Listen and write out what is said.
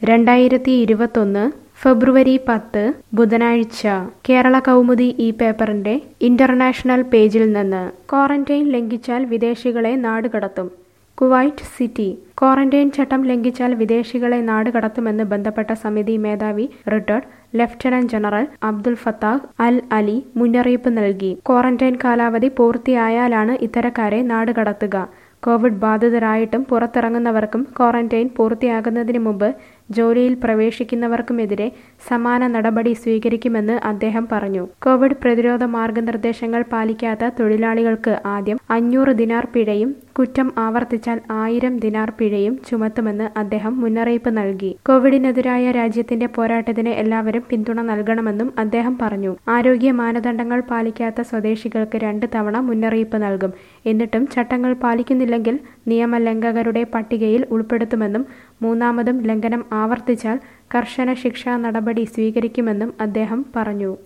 രണ്ടായിരത്തി ഇരുപത്തൊന്ന് ഫെബ്രുവരി പത്ത് ബുധനാഴ്ച കേരള കൗമുദി ഈ പേപ്പറിന്റെ ഇന്റർനാഷണൽ പേജിൽ നിന്ന് ക്വാറന്റൈൻ ലംഘിച്ചാൽ വിദേശികളെ നാടുകടത്തും കുവൈറ്റ് സിറ്റി ക്വാറന്റൈൻ ചട്ടം ലംഘിച്ചാൽ വിദേശികളെ നാടുകടത്തുമെന്ന് ബന്ധപ്പെട്ട സമിതി മേധാവി retired lieutenant general Abdul Fattah Al Ali മുന്നറിയിപ്പ് നൽകി ക്വാറന്റൈൻ കാലാവധി പൂർത്തിയായാലാണ് ഇത്തരക്കാരെ നാടുകടത്തുക കോവിഡ് ബാധിതരായിട്ടും പുറത്തിറങ്ങുന്നവർക്കും ക്വാറന്റൈൻ പൂർത്തിയാകുന്നതിന് മുമ്പ് ജോലിയിൽ പ്രവേശിക്കുന്നവർക്കുമെതിരെ സമാന നടപടി സ്വീകരിക്കുമെന്ന് അദ്ദേഹം പറഞ്ഞു കോവിഡ് പ്രതിരോധ മാർഗനിർദ്ദേശങ്ങൾ പാലിക്കാത്ത തൊഴിലാളികൾക്ക് ആദ്യം അഞ്ഞൂറ് ദിനാർ പിഴയും കുറ്റം ആവർത്തിച്ചാൽ ആയിരം ദിനാർ പിഴയും ചുമത്തുമെന്ന് അദ്ദേഹം മുന്നറിയിപ്പ് നൽകി കോവിഡിനെതിരായ രാജ്യത്തിന്റെ പോരാട്ടത്തിന് എല്ലാവരും പിന്തുണ നൽകണമെന്നും അദ്ദേഹം പറഞ്ഞു ആരോഗ്യ മാനദണ്ഡങ്ങൾ പാലിക്കാത്ത സ്വദേശികൾക്ക് രണ്ട് തവണ മുന്നറിയിപ്പ് നൽകും എന്നിട്ടും ചട്ടങ്ങൾ പാലിക്കുന്നില്ലെങ്കിൽ നിയമലംഘകരുടെ പട്ടികയിൽ ഉൾപ്പെടുത്തുമെന്നും മൂന്നാമതും ലംഘനം ആവർത്തിച്ചാൽ കർശന ശിക്ഷാ നടപടി സ്വീകരിക്കുമെന്നും അദ്ദേഹം പറഞ്ഞു